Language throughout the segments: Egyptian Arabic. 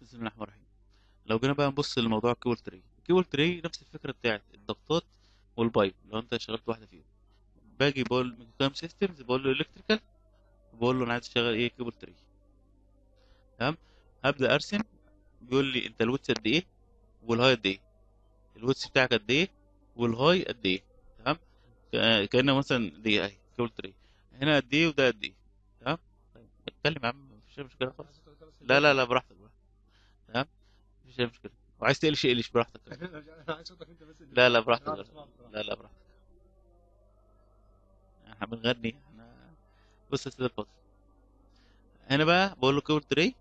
بسم الله الرحمن الرحيم لو جينا بقى نبص لموضوع الكيبل تري الكيبل تري نفس الفكره بتاعت الضغطات والبايب لو انت اشتغلت واحده فيهم باجي بقول ميكانيكال سيستمز بقول له الكتريكال بقول له انا عايز اشتغل ايه كيبل تري تمام هبدا ارسم بيقول لي انت الويتس قد ايه والهاي قد ايه الويتس بتاعك قد ايه والهاي قد ايه تمام كأ- كانه مثلا دي اهي كيبل تري هنا قد ايه وده قد ايه تمام طيب اتكلم يا عم مفيش أي مشكله خالص لا لا لا براحتك براحتك تمام مفيش اي مشكله وعايز تقلش اقلش براحتك انا عايز صوتك انت بس اللي- لا لا براحتك أنا براحتك. بسمعك بصراحة. لا لا براحتك احنا بنغني احنا بص يا سيدي الفاضل هنا بقى بقول له كيبل تري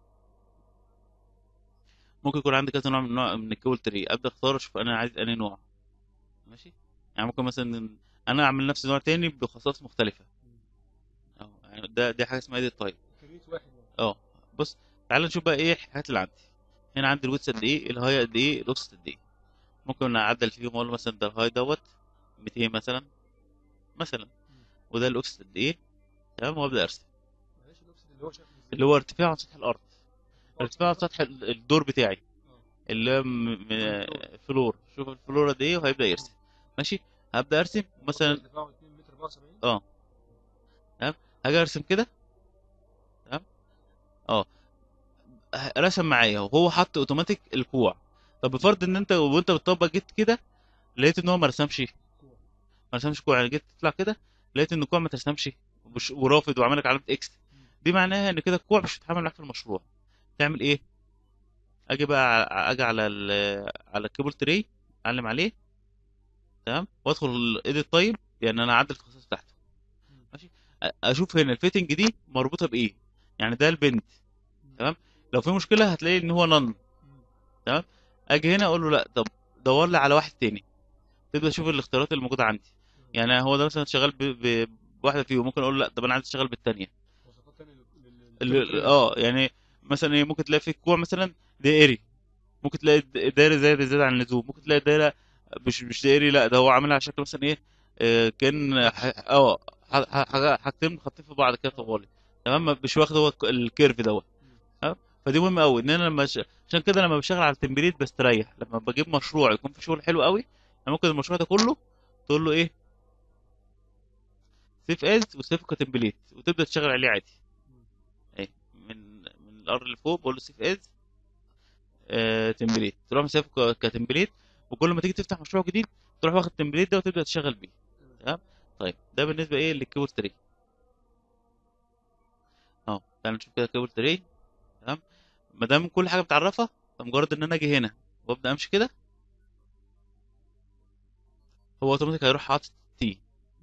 ممكن يكون عندي كذا نوع من نوع من الكيبل تري ابدا اختار اشوف انا عايز انهي نوع ماشي يعني ممكن مثلا انا اعمل نفس نوع تاني بخصائص مختلفه اه يعني ده دي حاجه اسمها ايديت تايب كريت واحد يعني. اه بص تعال نشوف بقى ايه الحاجات اللي عندي هنا عندي الويتس قد ايه الهاي قد ايه الاوفست قد ايه ممكن اعدل فيهم اقول له مثلا ده الهاي دوت 200 مثلا مثلا وده الاوفست قد ايه تمام وابدا ارسم معلش الاوكسيد اللي هو شكله ازاي؟ اللي هو ارتفاع عن سطح الارض ارتفاع عن سطح ال- الدور بتاعي آه. اللي هو م- م- فلور شوف الفلور قد ايه وهيبدا يرسم ماشي هبدا ارسم مثلا ارتفاعه 2 متر 74 اه تمام هاجي ارسم كده تمام اه ه- رسم معايا وهو حط اوتوماتيك الكوع طب بفرض ان انت وانت بتطبق جيت كده لقيت ان هو ما رسمش ما رسمش كوع يعني جيت تطلع كده لقيت ان الكوع ما ترسمش وبش- ورافض وعمل لك علامه اكس دي معناها ان كده الكوع مش هيتعامل معاك في المشروع تعمل ايه اجي بقى ع- اجي على ال على الكيبل تري اعلم عليه تمام وادخل ايديت طيب يعني انا اعدل الخصائص بتاعته ماشي أ- اشوف هنا الفيتنج دي مربوطه بايه يعني ده البنت تمام لو في مشكله هتلاقي ان هو نن تمام اجي هنا اقول له لا طب دور لي على واحد تاني تبدا تشوف الاختيارات اللي موجوده عندي يعني هو ده مثلا شغال ب... ب... بواحده فيهم ممكن اقول له لا طب انا عايز اشتغل بالتانيه وصفات تانية لل- لل- ال- اه يعني مثلا ايه ممكن تلاقي في كوع مثلا دائري ممكن تلاقي د- دايره زي زياده عن اللزوم ممكن تلاقي دايره مش مش دائري لا ده هو عاملها على شكل مثلا ايه آه، كان ح- اه ح- ح- حاجه حاجتين خطين في بعض كده طوالي تمام مش واخد هو الك- الكيرف دوت تمام فدي مهمه قوي ان انا لما ش... عشان كده لما بشتغل على التمبريت بستريح لما بجيب مشروع يكون في شغل حلو قوي انا ممكن المشروع ده كله تقول له ايه سيف از وسيف كتمبليت وتبدا تشتغل عليه عادي ايه من من الار اللي فوق بقول له سيف از آه تمبليت تروح مسافه ك- كتمبليت وكل ما تيجي تفتح مشروع جديد تروح واخد التمبليت ده وتبدا تشتغل بيه تمام طيب ده بالنسبه ايه للكيبل تري اهو تعال نشوف كده كيبل تري تمام ما دام كل حاجه متعرفه فمجرد ان انا اجي هنا وابدا امشي كده هو اوتوماتيك هيروح حاطط تي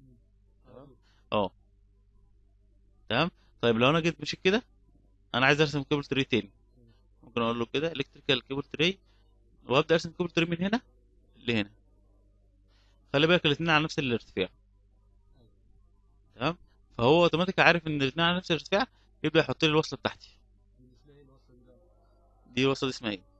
اه تمام طيب لو انا جيت مشيت كده انا عايز ارسم كيبل تري تاني ممكن اقول له كده الكتريكال كيبل تري وابدا ارسم كيبل تري من هنا لهنا خلي بالك الاثنين على نفس الارتفاع تمام فهو اوتوماتيك عارف ان الاثنين على نفس الارتفاع يبدا يحط لي الوصله بتاعتي اسمها ايه الوصفة دي بقى؟ دي الوصله دي اسمها ايه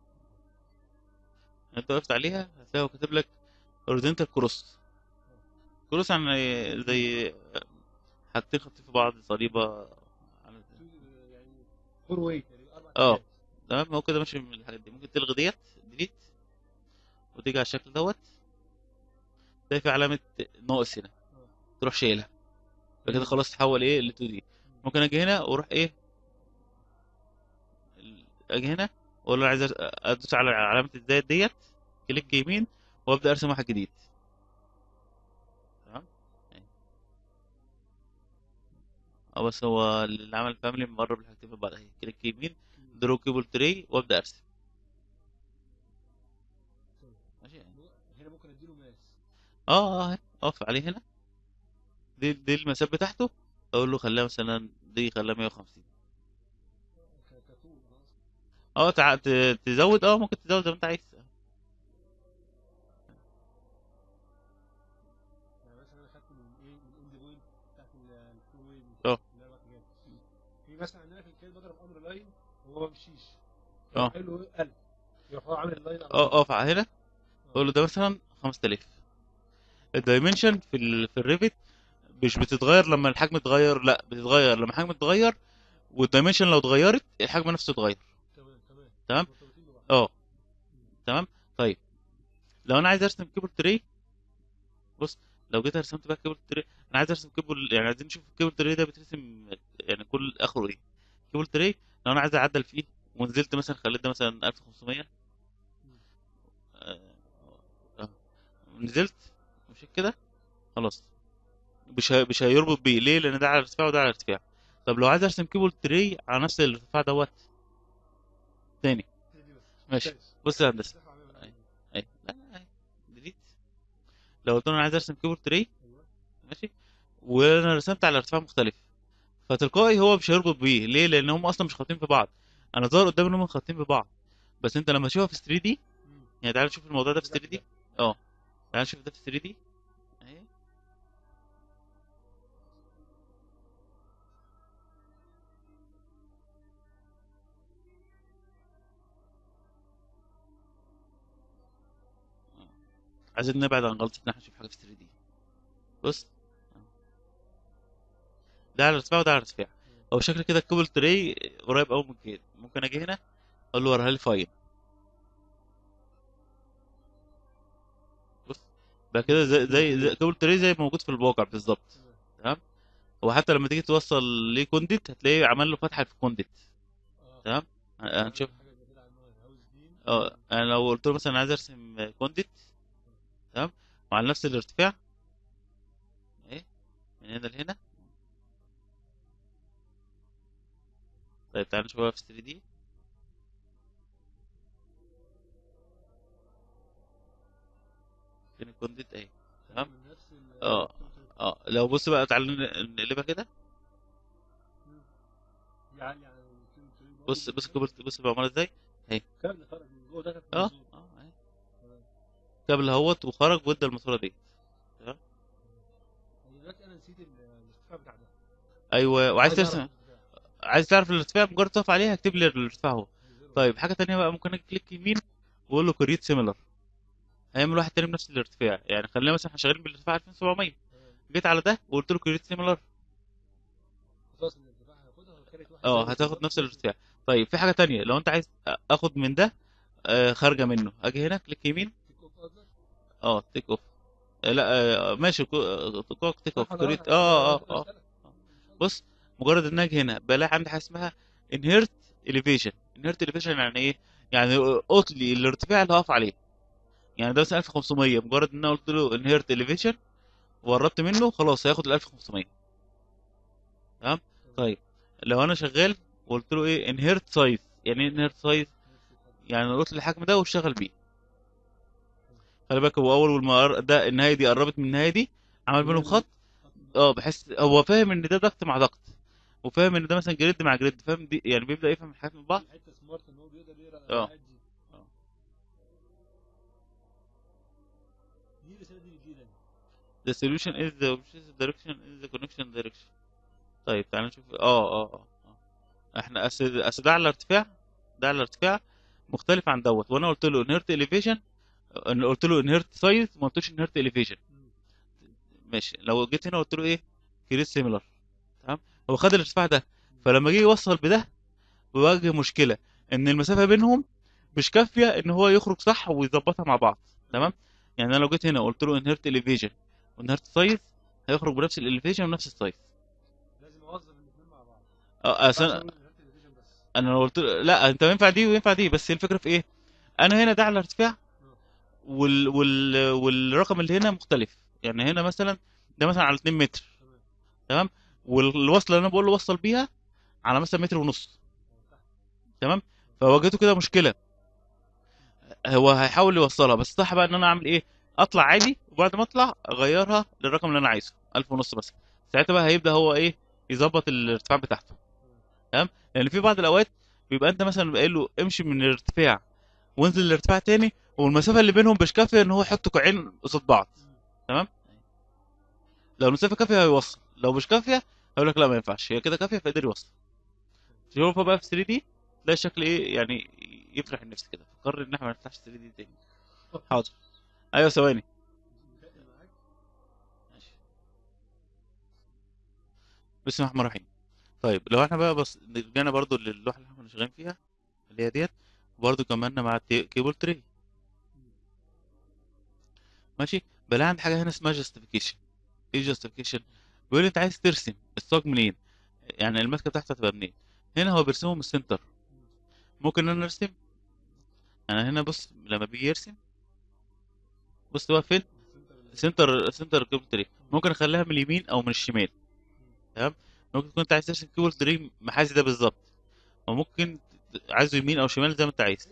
انت وقفت عليها هتلاقيه كاتب لك اوريزونتال كروس كروس يعني زي حاجتين خابطين في بعض صليبه يعني فور واي يعني اربع اه. اتجاهات. تمام هو كده ماشي من الحاجات دي ممكن تلغي ديت ديليت وتيجي على الشكل دوت تلاقي في علامة ناقص هنا تروح شايلها فكده خلاص تحول ايه ل 2 دي ممكن اجي هنا واروح ايه اجي هنا واقول له عايز أر- ادوس على علامة الزائد ديت كليك يمين وابدا ارسم واحد جديد تمام اه بس هو اللي عمل فاميلي مقرب الحاجتين من بعض اهي كليك يمين درو كيبل تري وابدا ارسم ماشي هنا ممكن اديله ماس اه اه اهي. اقف عليه هنا دي دي المسافه بتاعته اقول له خليها مثلا دي خليها 150 ك- كطول خلاص. اه تع... ت- تزود اه ممكن تزود زي ما انت عايز يعني مثلا انا خدت من ايه من الاند بوينت بتاعت ال- الفور واي من اه. الاربع اتجاهات في مثلا عندنا في الكيل بضرب امر لاين وهو ما بيمشيش اه. حلو 1000 يروح هو عامل اللاين على اه طول. اقف على هنا اقول له ده مثلا 5000 الدايمنشن في ال... في الريفت مش بتتغير لما الحجم اتغير لا بتتغير لما الحجم اتغير والدايمنشن لو اتغيرت الحجم نفسه اتغير تمام تمام تمام مرتبطين ببعض اه تمام طيب لو انا عايز ارسم كيبل تري بص لو جيت رسمت بقى كيبل تري انا عايز ارسم كيبل يعني عايزين نشوف الكيبل تري ده بيترسم يعني كل اخره ايه كيبل تري لو انا عايز اعدل فيه ونزلت مثلا خليت ده مثلا 1500 آه، آه، نزلت مش كده خلاص مش هي- مش هيربط بيه ليه لان ده على ارتفاع وده على ارتفاع طب لو عايز ارسم كيبل تري على نفس الارتفاع دوت تاني هي دي بس ماشي ممتاز. بص يا هندسه مساحة عاملة أي. معايا. اي لا اي ديليت لو قلت له انا عايز ارسم كيبل تري ايوه ماشي وانا رسمت على ارتفاع مختلف فتلقائي هو مش هيربط بيه ليه لان هم اصلا مش خاطين في بعض انا ظاهر قدامي ان هم خاطين ببعض بس انت لما تشوفها في 3 دي مم. يعني تعال نشوف الموضوع ده في 3 دي لا، اه تعال نشوف ده في 3 دي اهي عايزين نبعد عن غلطة ان احنا نشوف حاجة في 3 دي بص ده على ارتفاع وده على ارتفاع هو شكل كده الكوبل تري قريب قوي من كده ممكن اجي هنا اقول له وريها لي فاين بص بقى كده زي زي, زي كوبل تري زي ما موجود في الواقع بالظبط تمام. تمام هو حتى لما تيجي توصل ليه كونديت هتلاقيه عمل له فتحه في كونديت اه تمام ه- هنشوف حاجة جديدة على النوع، هاوس بيم. اه انا لو قلت له مثلا عايز ارسم كونديت تمام وعلى نفس الارتفاع ايه من هنا لهنا طيب تعال نشوفها في 3 دي فين الكونديت اهي تمام من نفس ال- اه اه لو بص بقى تعال ن- نقلبها كده مم. دي عالية عن الكيلو تري برضه. بص بص الكوبل بص بقى عملها ازاي كابل خرج من جوه دخل في اه المنظور. اه اهي. تمام. كابل اهوت وخرج وادى الماسوره دي تمام أنا دلوقتي انا نسيت ال- الارتفاع بتاع ده ايوه وعايز أعرف ترسم الارتفاع. عايز تعرف الارتفاع مجرد تقف عليها اكتب لي الارتفاع اهو عايز أعرف. طيب حاجه تانية بقى ممكن اجي كليك يمين واقول له كريت سيميلر هيعمل واحد تاني بنفس الارتفاع يعني خلينا مثلا احنا شغالين بالارتفاع 2700 تمام. جيت على ده وقلت له كريت سيميلر خلاص الارتفاع هياخدها وكانت واحد اه زي هتاخد بالظبط. نفس الارتفاع طيب في حاجه تانية لو انت عايز اخد من ده آه خارجه منه اجي هنا كليك يمين تيك أوف قصدك؟ اه تيك اوف آه لا آه ماشي كو- آه، كو- تيك اوف صح، أنا- كريت أنا- اه اه أنا اه أسألك. بص مجرد ان اجي هنا بلاقي عندي حاجه اسمها انهيرت اليفيشن انهيرت اليفيشن يعني ايه يعني قلت لي الارتفاع اللي هقف عليه يعني ده مثلا 1500 مجرد ان انا قلت له انهيرت اليفيشن وقربت منه خلاص هياخد ال 1500 تمام طيب لو انا شغال وقلت له ايه انهيرت سايز يعني ايه انهيرت سايز يعني قلت له الحجم ده واشتغل بيه خلي بالك هو اول ما قر- ده النهايه دي قربت من النهايه دي عمل بينهم خط اه بحس هو فاهم ان ده ضغط مع ضغط وفاهم ان ده مثلا جريد مع جريد فاهم دي يعني بيبدا يفهم الحاجات من بعض في حته سمارت ان هو بيقدر يقرا اه. الحاجات دي اه. دي الرساله دي جديده دي. the solution is the objective direction is the connection direction طيب تعال نشوف اه اه اه اه. احنا اصل اصل ده على الارتفاع ده على الارتفاع مختلف عن دوت وانا قلت له انهيرت elevation انا قلت له انهيرت سايز ما قلتوش انهيرت elevation مم. ماشي لو جيت هنا قلت له ايه كريس سيميلر تمام هو خد الارتفاع ده فلما جه يوصل بده بيواجه مشكله ان المسافه بينهم مش كافيه ان هو يخرج صح ويظبطها مع بعض تمام يعني انا لو جيت هنا وقلت له انهيرت elevation وانهيرت سايز هيخرج بنفس الاليفيشن ونفس السايز لازم اوظف الاثنين مع بعض اه أصل ما أنا- ينفعش أقول inherit division بس انا لو قلت له لا انت ينفع دي وينفع دي بس هي الفكره في ايه انا هنا ده على الارتفاع وال... وال... والرقم اللي هنا مختلف يعني هنا مثلا ده مثلا على 2 متر تمام تمام والوصله اللي انا بقول له وصل بيها على مثلا متر ونص تمام فواجهته كده مشكله هو هيحاول يوصلها بس صح بقى ان انا اعمل ايه اطلع عادي وبعد ما اطلع اغيرها للرقم اللي انا عايزه 1000 ونص مثلا ساعتها بقى هيبدا هو ايه يظبط الارتفاع بتاعته تمام لان في بعض الاوقات بيبقى انت مثلا قايل له امشي من الارتفاع وانزل الارتفاع تاني والمسافه اللي بينهم مش كافيه ان هو يحط كوعين قصاد بعض تمام لو المسافه كافيه هيوصل لو مش كافيه هيقول لك لا ما ينفعش هي كده كافيه فقدر يوصل تشوفها بقى في 3 دي تلاقي الشكل ايه يعني يفرح النفس كده فكر ان احنا ما نفتحش 3 دي تاني حاضر ايوه ثواني معاك ماشي بسم الله الرحمن الرحيم طيب لو احنا بقى بس رجعنا برضو للوحه اللي احنا كنا شغالين فيها اللي هي ديت برضه كمان مع التي- كيبل تري ماشي بلاقي عندي حاجه هنا اسمها جاستيفيكيشن ايه جاستيفيكيشن بيقول لي انت عايز ترسم الساق منين يعني الماسكه بتاعتها هتبقى منين هنا هو بيرسمه من السنتر ممكن انا ارسم يعني هنا بص لما بيجي يرسم بص هو فين سنتر سنتر كيبل تري ممكن اخليها من اليمين او من الشمال تمام ممكن تكون انت عايز ترسم كيبل تري محاذي ده بالظبط وممكن ت- عايزه يمين او شمال زي ما انت عايز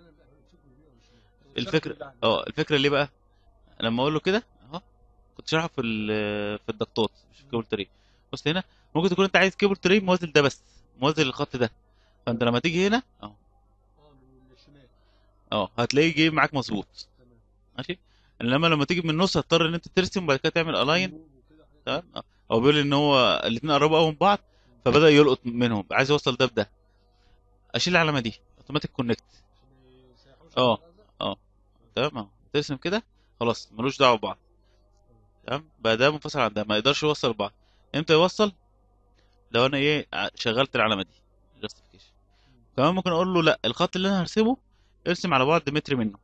الفكره اه الفكره ليه بقى لما اقول له كده اهو كنت شارحه في ال- في الضغطات مش في الكيبل تري بص هنا ممكن تكون انت عايز كيبل تري موازي ده بس موازي للخط ده فانت لما تيجي هنا اهو اه من الشمال اه هتلاقيه جاي معاك مظبوط تمام ماشي انما لما تيجي من النص هتضطر ان انت ترسم وبعد كده تعمل الاين جنوب وكده حاجات تمام اه. هو بيقول ان هو الاثنين قربوا قوي من بعض فبدا يلقط منهم عايز يوصل ده بده اشيل العلامه دي اوتوماتيك كونكت عشان ما يسيحوش اه. على الأرض. اه تمام اهو ترسم كده خلاص ملوش دعوه ببعض تمام بقى ده منفصل عن ده ما يقدرش يوصل بعض امتى يوصل لو انا ايه ع- شغلت العلامه دي جاستيفيكيشن كمان ممكن اقول له لا الخط اللي انا هرسمه ارسم على بعد متر منه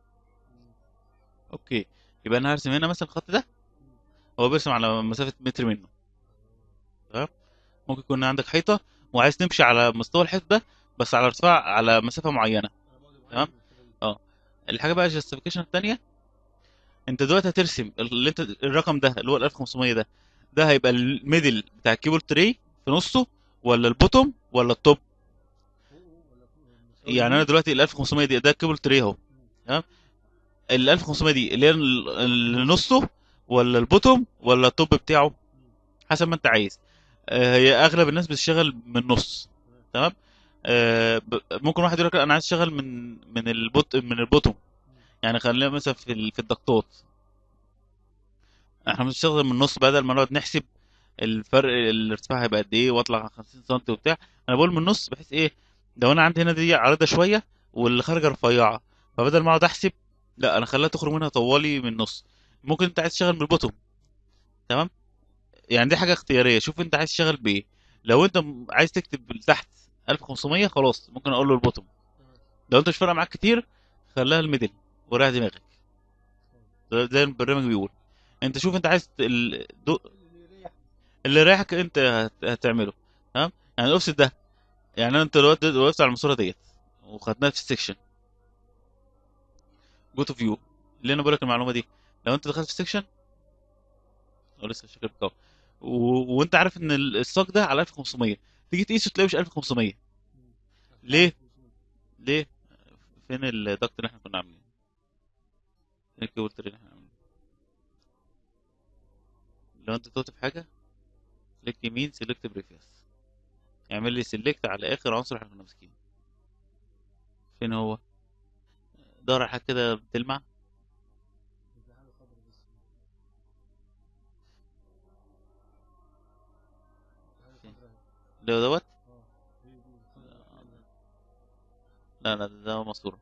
اوكي يبقى انا هرسم هنا مثلا الخط ده هو بيرسم على مسافه متر منه تمام ممكن يكون عندك حيطه وعايز تمشي على مستوى الحيط ده بس على ارتفاع على مسافه معينه على بعد معين تمام. من الفكرة دي. الحاجه بقى الجاستيفيكيشن الثانيه انت دلوقتي هترسم اللي انت الرقم ده اللي هو ال 1500 ده ده هيبقى الميدل بتاع الكيبل تري في نصه ولا البوتوم ولا التوب فوقه ولا فوقه؟ يعني انا دلوقتي ال 1500 دي ده الكيبل تري اهو تمام ال 1500 دي اللي هي ال- اللي نصه ولا البوتوم ولا التوب بتاعه حسب ما انت عايز آه، هي اغلب الناس بتشتغل من النص تمام آه، ب- ممكن واحد يقول لك لا، انا عايز اشتغل من من البوت من البوتوم يعني خلينا مثلا في ال- في الضغطات احنا بنشتغل من النص بدل ما نقعد نحسب الفرق الارتفاع هيبقى قد ايه واطلع 50 سم وبتاع انا بقول من النص بحيث ايه لو انا عندي هنا دي عريضه شويه واللي خارجه رفيعه فبدل ما اقعد احسب لا انا خليها تخرج منها طوالي من النص ممكن انت عايز تشتغل من البوتوم تمام يعني دي حاجه اختياريه شوف انت عايز تشتغل بايه لو انت م- عايز تكتب تحت 1500 خلاص ممكن اقول له البوتوم لو انت مش فارقه معاك كتير خليها الميدل وريح دماغك ده- زي البرنامج بيقول انت شوف انت عايز ت- ال- دو- اللي يريح اللي رايحك انت هت- هتعمله تمام يعني الاوفست ده يعني انت دلوقتي وقفت على الماسوره ديت وخدناها في السكشن جو تو فيو اللي انا بقول لك المعلومه دي لو انت دخلت في السكشن او لسه مش فاكر بكام و... وانت عارف ان ال- الساق ده على 1500 تيجي تقيسه تلاقيه مش 1500 ليه؟ ليه فين الدكت اللي احنا كنا عاملينه فين الكيبورد اللي احنا عاملينه لو انت تكتب حاجه كليك يمين سيلكت بريفيس يعمل لي سيلكت على اخر عنصر احنا كنا ماسكينه فين هو دور على حاجه كده بتلمع في حاجة خضرا بس. في حاجة خضرا اهي. ده دوت اه دي دي خضرا. لا لا ده ده ماسوره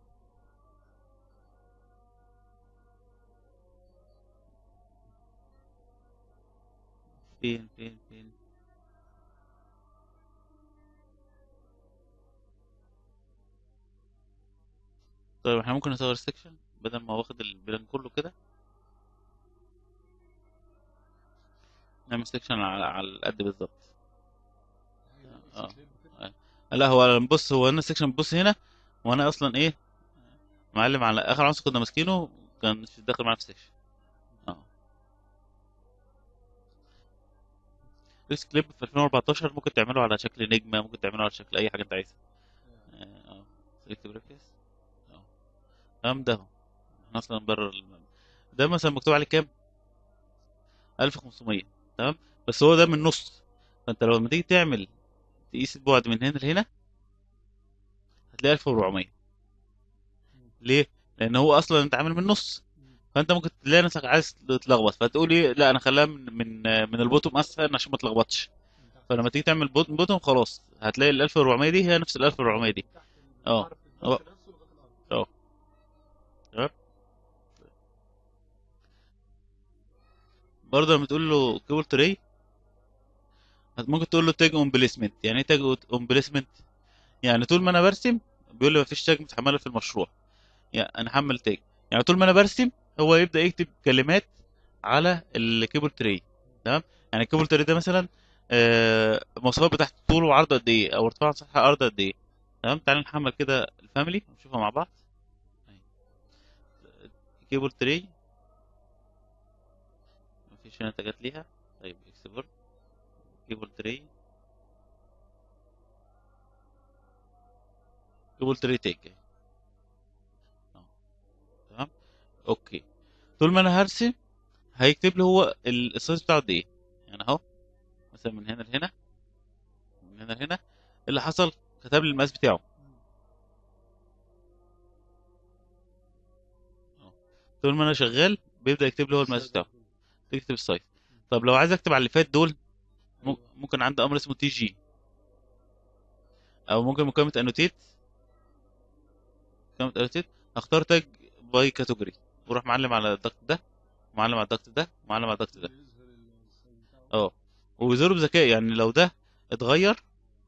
فين فين فين طيب احنا ممكن نصور السكشن بدل ما واخد البلان كله كده نعمل سكشن على على القد بالظبط حاجة اه. كليب كده. لا هو بص هو انا السكشن بص هنا وانا اصلا ايه معلم على اخر عنصر كنا ماسكينه كان مش داخل معانا في السكشن اه ريس كليب في 2014 ممكن تعمله على شكل نجمه ممكن تعمله على شكل اي حاجه انت عايزها اه اه سيلكت بريفيس اه تمام ده اهو احنا اصلا بره الم- ده مثلا مكتوب عليه كام 1500 تمام بس هو ده من نص فانت لو لما تيجي تعمل تقيس البعد من هنا لهنا هتلاقي 1400 ليه لان هو اصلا انت عامل من النص فانت ممكن تلاقي نفسك عايز تتلخبط فتقول ايه لا انا خليها من من من البوتوم اسفل عشان ما تلخبطش من تحت. فلما تيجي تعمل بوت- بوتوم خلاص هتلاقي ال 1400 دي هي نفس ال 1400 دي تحت ال- اه. عارف اه. الضغط نفسه لغاية الأرض. اه تمام برضه لما تقول له كيبل تري ممكن تقول له تاج اون بليسمنت يعني ايه تاج اون بليسمنت يعني طول ما انا برسم بيقول لي مفيش تاج متحمله في المشروع يعني انا حمل تاج يعني طول ما انا برسم هو يبدا يكتب كلمات على الكيبل تري تمام يعني الكيبل تري ده مثلا آه، المواصفات بتاعت طول وعرض قد ايه او ارتفاع سطح الارض قد ايه تمام تعال نحمل كده الفاميلي ونشوفها مع بعض أهي. كيبل تري مفيش هنا تاجات ليها طيب اكسبورت كيبل تري كيبل تري تاج أهي. أهو. تمام اوكي طول ما انا هرسم هيكتب لي هو ال- السايز بتاعه قد ايه يعني اهو مثلا من هنا لهنا من هنا لهنا اللي حصل كتب لي المقاس بتاعه أهو. طول ما انا شغال بيبدا يكتب لي هو المقاس بتاعه تكتب السايز طب لو عايز اكتب على اللي فات دول مم- ممكن عندي امر اسمه تي جي او ممكن مكالمه انوتيت مكالمه انوتيت هختار تاج باي كاتيجوري واروح معلم على الضغط ده معلم على الضغط ده معلم على الضغط ده يظهر السايز بتاعه اه ويظهروا بذكاء يعني لو ده اتغير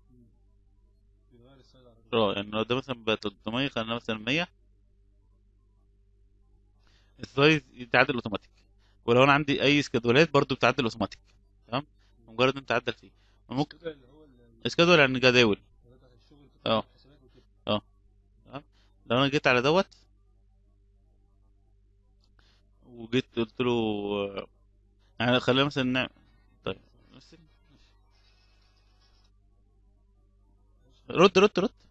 بيغير السايز على طول اه يعني لو ده مثلا بقى 300 خلينا مثلا 100 السايز يتعدل اوتوماتيك ولو انا عندي اي سكادولات برضو بتعدل اوتوماتيك تمام مجرد ان انت تعدل فيه ممكن السكادول اللي هو ال- اسكادول يعني جداول بتاعت الشغل اه. بتاع الحسابات وكده تمام لو انا جيت على دوت وجيت قلت له آه، يعني خلينا مثلا نعمل طيب بس- رد رد رد